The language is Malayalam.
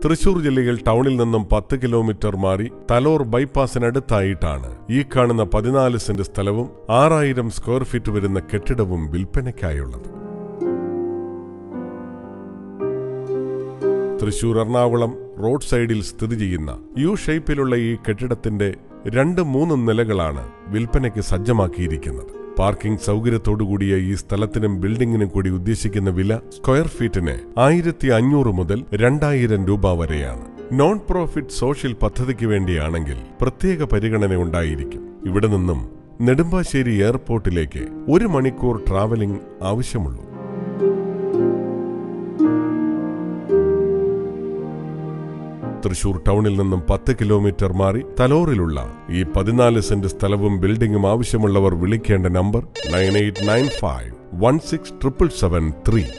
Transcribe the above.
തൃശൂർ ജില്ലയിൽ ടൗണിൽ നിന്നും പത്ത് കിലോമീറ്റർ മാറി തലോർ ബൈപ്പാസിനടുത്തായിട്ടാണ് ഈ കാണുന്ന പതിനാല് സെന്റ് സ്ഥലവും ആറായിരം സ്ക്വയർ ഫീറ്റ് വരുന്ന കെട്ടിടവും വിൽപ്പനയ്ക്കായുള്ളത് തൃശൂർ എറണാകുളം റോഡ് സൈഡിൽ സ്ഥിതി ചെയ്യുന്ന യു ഷേപ്പിലുള്ള ഈ കെട്ടിടത്തിന്റെ രണ്ട് മൂന്ന് നിലകളാണ് വിൽപ്പനയ്ക്ക് സജ്ജമാക്കിയിരിക്കുന്നത് പാർക്കിംഗ് സൗകര്യത്തോടുകൂടിയ ഈ സ്ഥലത്തിനും ബിൽഡിംഗിനും കൂടി ഉദ്ദേശിക്കുന്ന വില സ്ക്വയർ ഫീറ്റിന് ആയിരത്തി അഞ്ഞൂറ് മുതൽ രണ്ടായിരം രൂപ വരെയാണ് നോൺ പ്രോഫിറ്റ് സോഷ്യൽ പദ്ധതിക്ക് വേണ്ടിയാണെങ്കിൽ പ്രത്യേക പരിഗണന ഉണ്ടായിരിക്കും ഇവിടെ നിന്നും നെടുമ്പാശ്ശേരി എയർപോർട്ടിലേക്ക് ഒരു മണിക്കൂർ ട്രാവലിംഗ് ആവശ്യമുള്ളൂ തൃശൂർ ടൗണിൽ നിന്നും പത്ത് കിലോമീറ്റർ മാറി തലോറിലുള്ള ഈ പതിനാല് സെന്റ് സ്ഥലവും ബിൽഡിംഗും ആവശ്യമുള്ളവർ വിളിക്കേണ്ട number nine eight nine five one six triple seven three